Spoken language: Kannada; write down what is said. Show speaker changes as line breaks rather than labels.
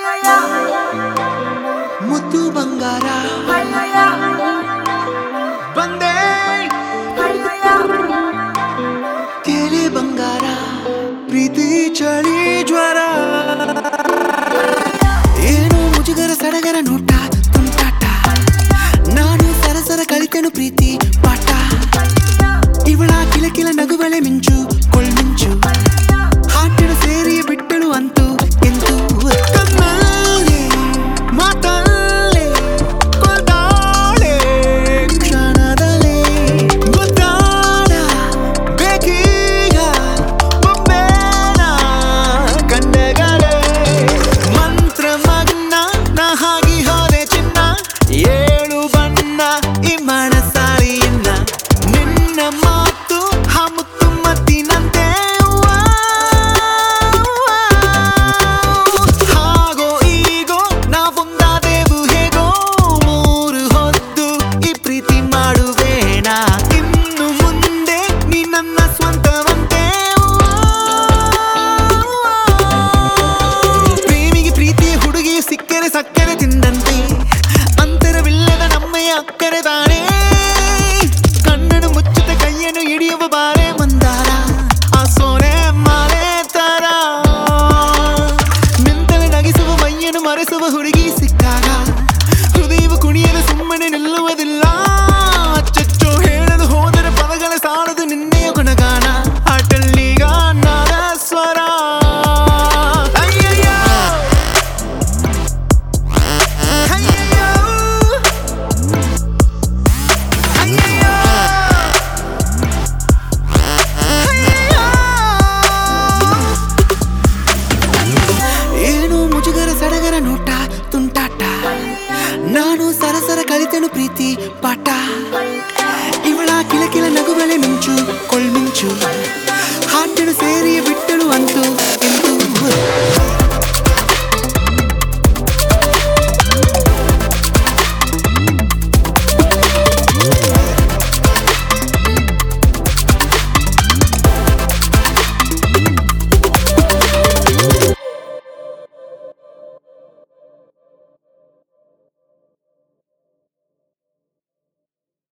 ಮುದ್ದು ಬಂಗಾರ ಬಂದೆ ಕೇಳಿ ಬಂಗಾರ ಪ್ರೀತಿ ಚಳಿ ಜ್ವರ ಏನು ಮುಜುಗರ ಸಡಗರ ನೋಟ ತುಂಟಾಟ ನಾನು ಸರಸರ ಕಲಿತೆನು ಪ್ರೀತಿ ಪಾಠ ಇವಳ ಕಿಲಕಿಲ ನಗುವಳೆ ಮಿಂಚು ಕೊಳ್ಮಿಂಚು ಹಾಟಳು ಸೇರಿ ಬಿಟ್ಟಳು ಅಂತೂ ಎಂತೂ ಕಣ್ಣಲ್ಲೇ ಮಾತಲ್ಲೇ ಕೊಲ್ತಾಳೆ ಕ್ಷಣದಲ್ಲೇ ಗೊತ್ತಾಡ ಬೇಕೀಗ ಬೊಂಬೇನ ಕಂಡಗಳೇ ಮಂತ್ರಮಗ್ನ ನಾ ಹಾಗಿ ಹೋದೆ ಚಿನ್ನ ಏಳು ಬಣ್ಣ ಈ ಮನಸಾರಿಯನ್ನ ನಿನ್ನ ಮಾತು ಹಮ್ಮುತ್ತು ಮತ್ತಿನಂತೆ ಹಾಗೋ ಈಗೋ ನಾವೊಂದಾದೆವು ಹೇಗೋ ಮೂರು ಹೊತ್ತು ಈ ಪ್ರೀತಿ ಮಾಡುವೇಣ ಇನ್ನು ಮುಂದೆ ನೀ ನನ್ನ ಸ್ವಂತವಂತೆ ಪ್ರೇಮಿಗೆ ಪ್ರೀತಿಯ ಹುಡುಗಿ ಸಿಕ್ಕರೆ ಸಕ್ಕರೆ ತಿಂದಂತೆ ಅಂತರವಿಲ್ಲದ ನಮ್ಮಯ ಅಕ್ಕರೆ ತಾನೇ ಕಣ್ಣನ್ನು ಮುಚ್ಚುತ್ತ ಕೈಯನ್ನು ಹಿಡಿಯುವ ಬಾರೆ ಮಂದಾರ ಆ ಸೋನೆ ಮಾಲೆ ತರ ನಿಂತಲೆ ನಗಿಸುವ ಮೈಯನ್ನು ಮರೆಸುವ ಹುಡುಗಿ ಸಿಕ್ಕಾಗ ಹೃದಯವು ಕುಣಿಯಲು ಸುಮ್ಮನೆ ನಿಲ್ಲುವುದಿಲ್ಲ ಅಚ್ಚಚ್ಚು ಹೇಳಲು ಹೋದರೆ ಪದಗಳ ಸಾಲದು ನಿನ್ನೆಯ ಗುಣಗಾನ ಅಟಲ್ಲೀಗ ನಾದ ಸ್ವರ ಅಯ್ಯಯ್ಯೋ ಅಯ್ಯಯ್ಯೋ ಅಯ್ಯಯ್ಯೋ ಏನು ಮುಜುಗರ ಸಡಗರ ನೋಟ ತುಂಟಾಟ ನಾನು ಸರಸರ ಕಲಿತೆನು ಪ್ರೀತಿ ಪಾಠ ಇವಳ ಕಿಲಕಿಲ ನಗುವಳೆ ಮಿಂಚು ಕೊಳ್ಮಿಂಚು ಹಾಟಳು ಸೇರಿ